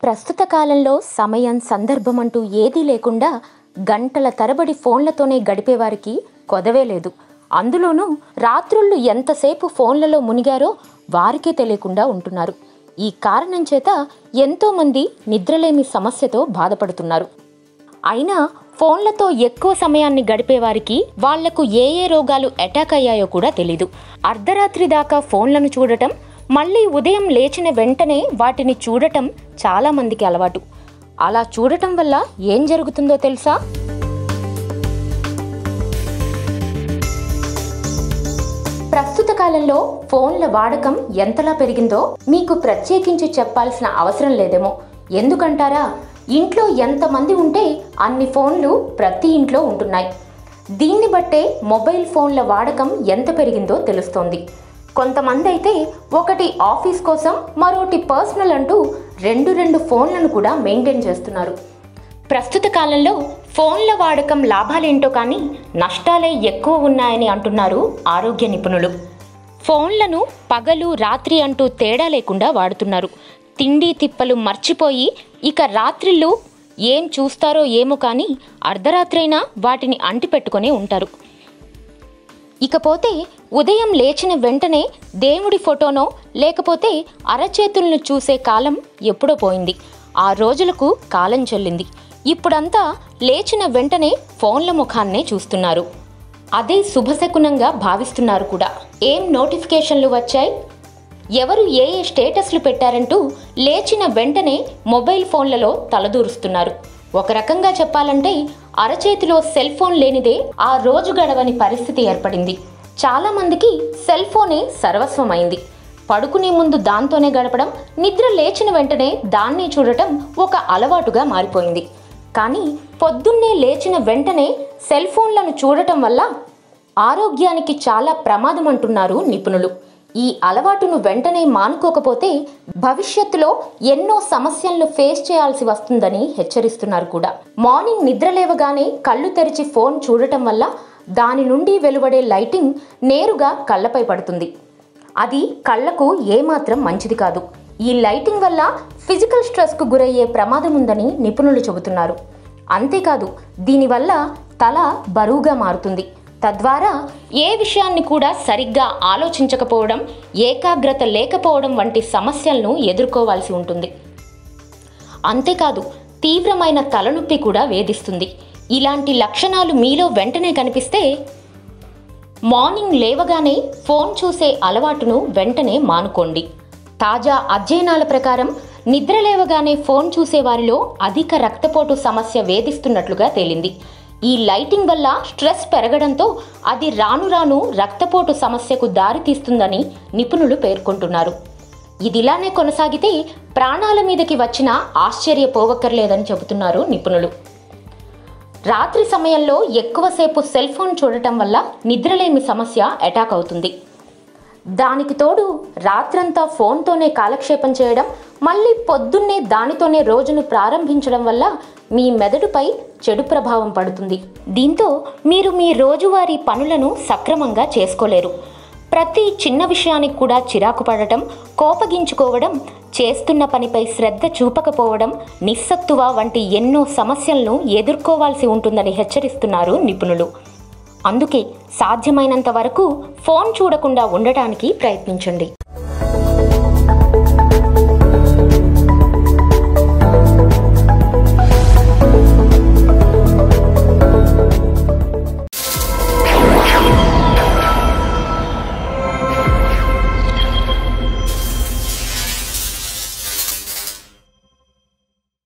ప్రస్తుత కాలంలో సమయం సందర్భం అంటూ ఏదీ లేకుండా గంటల తరబడి ఫోన్లతోనే గడిపేవారికి కొదవే లేదు అందులోనూ రాత్రుళ్ళు ఎంతసేపు ఫోన్లలో మునిగారో వారికే తెలియకుండా ఉంటున్నారు ఈ కారణం చేత ఎంతోమంది నిద్రలేమి సమస్యతో బాధపడుతున్నారు అయినా ఫోన్లతో ఎక్కువ సమయాన్ని గడిపేవారికి వాళ్లకు ఏ ఏ రోగాలు అటాక్ అయ్యాయో కూడా తెలీదు అర్ధరాత్రి దాకా ఫోన్లను చూడటం మళ్ళీ ఉదయం లేచిన వెంటనే వాటిని చూడటం చాలా మందికి అలవాటు అలా చూడటం వల్ల ఏం జరుగుతుందో తెలుసా ప్రస్తుత కాలంలో ఫోన్ల వాడకం ఎంతలా పెరిగిందో మీకు ప్రత్యేకించి చెప్పాల్సిన అవసరం లేదేమో ఎందుకంటారా ఇంట్లో ఎంతమంది ఉంటే అన్ని ఫోన్లు ప్రతి ఇంట్లో ఉంటున్నాయి దీన్ని బట్టే మొబైల్ ఫోన్ల వాడకం ఎంత పెరిగిందో తెలుస్తోంది కొంతమంది అయితే ఒకటి ఆఫీస్ కోసం మరోటి పర్సనల్ అంటూ రెండు రెండు ఫోన్లను కూడా మెయింటైన్ చేస్తున్నారు ప్రస్తుత కాలంలో ఫోన్ల వాడకం లాభాలేంటో కానీ నష్టాలే ఎక్కువ ఉన్నాయని అంటున్నారు ఆరోగ్య నిపుణులు ఫోన్లను పగలు రాత్రి అంటూ తేడా లేకుండా వాడుతున్నారు తిండి తిప్పలు మర్చిపోయి ఇక రాత్రిళ్ళు ఏం చూస్తారో ఏమో కానీ అర్ధరాత్రైనా వాటిని అంటిపెట్టుకొని ఉంటారు ఇకపోతే ఉదయం లేచిన వెంటనే దేవుడి ఫోటోనో లేకపోతే అరచేతులను చూసే కాలం ఎప్పుడో పోయింది ఆ రోజులకు కాలం చెల్లింది ఇప్పుడంతా లేచిన వెంటనే ఫోన్ల ముఖాన్నే చూస్తున్నారు అదే శుభశకునంగా భావిస్తున్నారు కూడా ఏం నోటిఫికేషన్లు వచ్చాయి ఎవరు ఏ ఏ స్టేటస్లు పెట్టారంటూ లేచిన వెంటనే మొబైల్ ఫోన్లలో తలదూరుస్తున్నారు ఒక రకంగా చెప్పాలంటే అరచేతిలో సెల్ ఫోన్ లేనిదే ఆ రోజు గడవని పరిస్థితి ఏర్పడింది చాలా మందికి సెల్ ఫోనే సర్వస్వమైంది పడుకునే ముందు దాంతోనే గడపడం నిద్ర లేచిన వెంటనే దాన్ని చూడటం ఒక అలవాటుగా మారిపోయింది కానీ పొద్దున్నే లేచిన వెంటనే సెల్ ఫోన్లను చూడటం వల్ల ఆరోగ్యానికి చాలా ప్రమాదం అంటున్నారు నిపుణులు ఈ అలవాటును వెంటనే మానుకోకపోతే భవిష్యత్తులో ఎన్నో సమస్యలను ఫేస్ చేయాల్సి వస్తుందని హెచ్చరిస్తున్నారు కూడా మార్నింగ్ నిద్ర లేవగానే కళ్ళు తెరిచి ఫోన్ చూడటం వల్ల దాని నుండి వెలువడే లైటింగ్ నేరుగా కళ్ళపై పడుతుంది అది కళ్ళకు ఏమాత్రం మంచిది కాదు ఈ లైటింగ్ వల్ల ఫిజికల్ స్ట్రెస్కు గురయ్యే ప్రమాదం ఉందని నిపుణులు చెబుతున్నారు అంతేకాదు దీనివల్ల తల బరువుగా మారుతుంది తద్వారా ఏ విషయాన్ని కూడా సరిగ్గా ఆలోచించకపోవడం ఏకాగ్రత లేకపోవడం వంటి సమస్యలను ఎదుర్కోవాల్సి ఉంటుంది అంతేకాదు తీవ్రమైన తలనొప్పి కూడా వేధిస్తుంది ఇలాంటి లక్షణాలు మీలో వెంటనే కనిపిస్తే మార్నింగ్ లేవగానే ఫోన్ చూసే అలవాటును వెంటనే మానుకోండి తాజా అధ్యయనాల ప్రకారం నిద్ర లేవగానే ఫోన్ చూసే వారిలో అధిక రక్తపోటు సమస్య వేధిస్తున్నట్లుగా తేలింది ఈ లైటింగ్ వల్ల స్ట్రెస్ పెరగడంతో అది రాను రాను రక్తపోటు సమస్యకు దారితీస్తుందని నిపుణులు పేర్కొంటున్నారు ఇదిలానే కొనసాగితే ప్రాణాల మీదకి వచ్చినా ఆశ్చర్యపోవక్కర్లేదని చెబుతున్నారు నిపుణులు రాత్రి సమయంలో ఎక్కువసేపు సెల్ ఫోన్ చూడటం వల్ల నిద్రలేమి సమస్య అటాక్ అవుతుంది దానికి తోడు రాత్రంతా ఫోన్తోనే కాలక్షేపం చేయడం మళ్ళీ పొద్దున్నే దానితోనే రోజును ప్రారంభించడం వల్ల మీ మెదడుపై చెడు ప్రభావం పడుతుంది దీంతో మీరు మీ రోజువారీ పనులను సక్రమంగా చేసుకోలేరు ప్రతి చిన్న విషయానికి కూడా చిరాకు పడటం కోపగించుకోవడం చేస్తున్న పనిపై శ్రద్ధ చూపకపోవడం నిస్సత్తువ వంటి ఎన్నో సమస్యలను ఎదుర్కోవాల్సి ఉంటుందని హెచ్చరిస్తున్నారు నిపుణులు అందుకే సాధ్యమైనంత వరకు ఫోన్ చూడకుండా ఉండటానికి ప్రయత్నించండి